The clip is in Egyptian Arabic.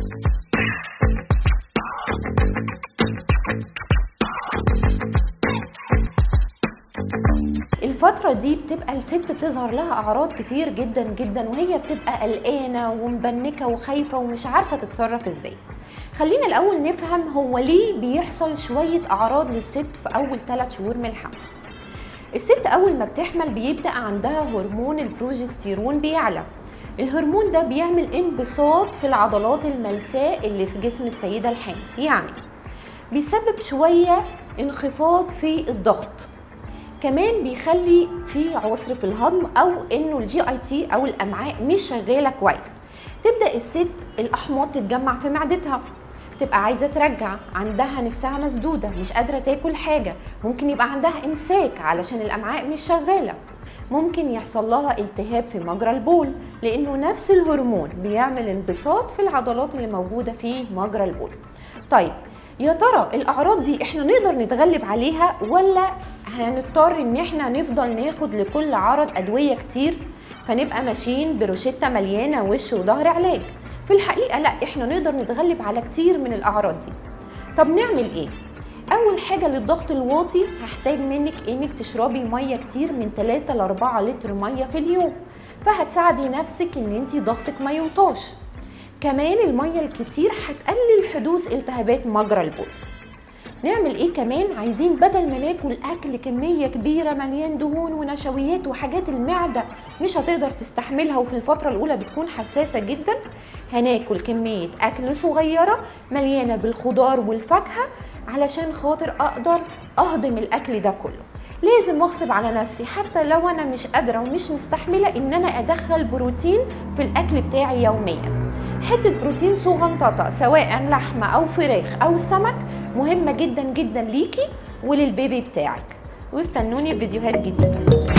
الفترة دي بتبقى الست بتظهر لها أعراض كتير جدا جدا وهي بتبقى قلقانة ومبنكة وخايفة ومش عارفة تتصرف ازاي خلينا الأول نفهم هو ليه بيحصل شوية أعراض للست في أول 3 شهور من الحمل الست أول ما بتحمل بيبدأ عندها هرمون البروجستيرون بيعلى الهرمون ده بيعمل انبساط في العضلات الملساء اللي في جسم السيدة الحامل يعني بيسبب شوية انخفاض في الضغط كمان بيخلي في عسر في الهضم او انه الجي اي تي او الامعاء مش شغاله كويس تبدا الست الاحماض تتجمع في معدتها تبقى عايزه ترجع عندها نفسها مسدوده مش قادره تاكل حاجه ممكن يبقى عندها امساك علشان الامعاء مش شغاله ممكن يحصل لها التهاب في مجرى البول لانه نفس الهرمون بيعمل انبساط في العضلات اللي موجوده في مجرى البول طيب يا ترى الاعراض دي احنا نقدر نتغلب عليها ولا هنضطر ان احنا نفضل ناخد لكل عرض ادويه كتير فنبقى ماشيين بروشته مليانه وش وظهر علاج في الحقيقه لا احنا نقدر نتغلب على كتير من الاعراض دي طب نعمل ايه اول حاجه للضغط الواطي هحتاج منك انك تشربي ميه كتير من 3 ل 4 لتر ميه في اليوم فهتساعدي نفسك ان انت ضغطك ما يوطاش كمان الميه الكتير هتقلل حدوث التهابات مجرى البول نعمل ايه كمان عايزين بدل ما ناكل اكل كميه كبيره مليان دهون ونشويات وحاجات المعده مش هتقدر تستحملها وفي الفتره الاولى بتكون حساسه جدا هناكل كميه اكل صغيره مليانه بالخضار والفاكهه علشان خاطر اقدر اهضم الاكل ده كله لازم اغصب على نفسي حتى لو انا مش قادره ومش مستحمله ان انا ادخل بروتين في الاكل بتاعي يوميا حته بروتين صغنططه سواء لحمه او فراخ او سمك مهمه جدا جدا ليكي وللبيبي بتاعك واستنوني في فيديوهات جديده